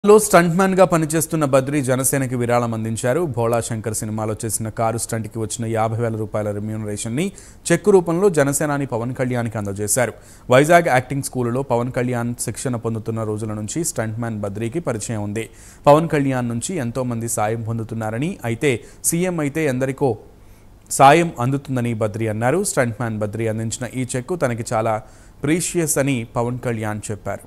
లో stunt man గా పనిచేస్తున్న బద్రి జనసేనకి విరాళం అందించారు భోళా శంకర్ సినిమాలో చేసిన కారు స్టంట్ కి వచ్చిన యాభై వేల రూపాయల రెమ్యూనరేషన్ ని చెక్కు రూపంలో జనసేనాని పవన్ కళ్యాణ్కి అందజేశారు వైజాగ్ యాక్టింగ్ స్కూలులో పవన్ కళ్యాణ్ శిక్షణ పొందుతున్న రోజుల నుంచి స్టంట్ మ్యాన్ బద్రికి పరిచయం ఉంది పవన్ కళ్యాణ్ నుంచి ఎంతో మంది సాయం పొందుతున్నారని అయితే సీఎం అయితే ఎందరికో సాయం అందుతుందని బద్రి అన్నారు స్టంట్ మ్యాన్ బద్రి అందించిన ఈ చెక్కు తనకి చాలా ప్రీషియస్ అని పవన్ కళ్యాణ్ చెప్పారు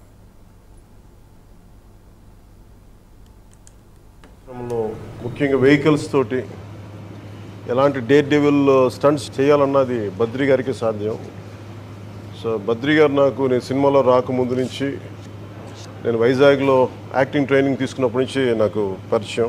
లో ముఖ్యంగా వెహికల్స్ తోటి ఎలాంటి డేట్ డెవిల్ స్టంట్స్ చేయాలన్నది బద్రి గారికి సాధ్యం సో బద్రి గారు నాకు నేను సినిమాలో రాకముందు నుంచి నేను వైజాగ్లో యాక్టింగ్ ట్రైనింగ్ తీసుకున్నప్పటి నుంచి నాకు పరిచయం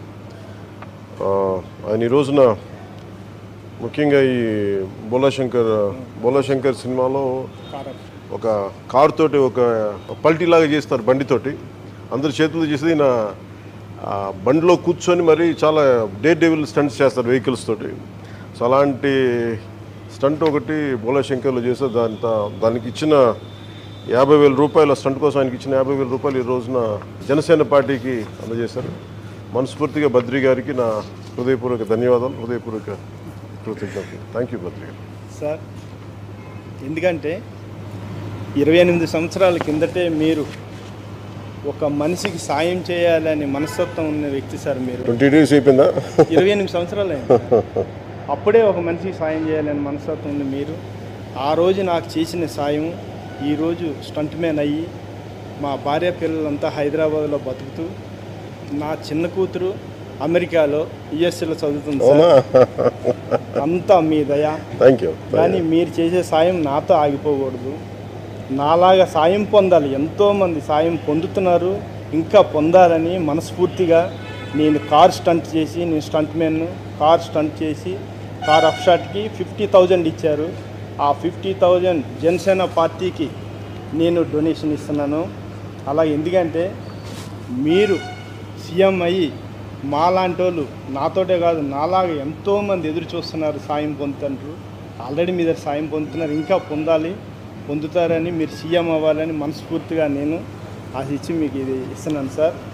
ఆ, ఆయన ఈ రోజున ముఖ్యంగా ఈ బోలాశంకర్ బోలాశంకర్ సినిమాలో ఒక కార్ తోటి ఒక పల్టీ లాగా చేస్తారు బండితోటి అందరి చేతులు చేసేది నా ఆ, బండిలో కూర్చొని మరి చాలా డే డెవిల్ స్టంట్స్ చేస్తారు వెహికల్స్ తోటి సో అలాంటి స్టంట్ ఒకటి బోలాశంకర్లో చేస్తే దాని దానికి ఇచ్చిన యాభై వేల రూపాయల స్టంట్ కోసం ఆయనకి ఇచ్చిన యాభై వేల రూపాయలు ఈ రోజున జనసేన పార్టీకి అందజేశారు మనస్ఫూర్తిగా బద్రి గారికి నా హృదయపూర్వక ధన్యవాదాలు హృదయపూర్వక కృతజ్ఞతలు థ్యాంక్ యూ బద్రి గారు సార్ ఎందుకంటే ఇరవై ఎనిమిది సంవత్సరాల కిందటే మీరు ఒక మనిషికి సాయం చేయాలని మనస్తత్వం ఉన్న వ్యక్తి సార్ మీరు ట్వంటీ డేస్ అయిపోయిందా ఇరవై ఎనిమిది సంవత్సరాలు అయింది అప్పుడే ఒక మనిషికి సాయం చేయాలని మనస్తత్వం ఉంది మీరు ఆ రోజు నాకు చేసిన సాయం ఈరోజు స్టంట్ మ్యాన్ అయ్యి మా భార్య పిల్లలంతా హైదరాబాద్లో బతుకుతూ నా చిన్న కూతురు అమెరికాలో యుఎస్ఏలో చదువుతుంది అవునా సార్ అంతా మీ దయ థ్యాంక్ యూ కానీ మీరు చేసే సాయం నాతో ఆగిపోకూడదు నాలాగా సాయం పొందాలి ఎంతోమంది సాయం పొందుతున్నారు ఇంకా పొందాలని మనస్ఫూర్తిగా నేను కార్ స్టంట్ చేసి నేను స్టంట్ మ్యాన్ కార్ స్టంట్ చేసి కార్ అప్షాట్కి ఫిఫ్టీ థౌజండ్ ఇచ్చారు ఆ ఫిఫ్టీ థౌజండ్ జనసేన పార్టీకి నేను డొనేషన్ ఇస్తున్నాను అలా ఎందుకంటే మీరు సీఎం అయ్యి మాలాంటి వాళ్ళు నాతోటే కాదు నాలాగా ఎంతోమంది ఎదురు చూస్తున్నారు సాయం పొందుతుంటారు ఆల్రెడీ మీ దగ్గర సాయం పొందుతున్నారు ఇంకా పొందాలి పొందుతారని మీరు సీఎం అవ్వాలని మనస్ఫూర్తిగా నేను ఆశించి మీకు ఇది ఇస్తున్నాను సార్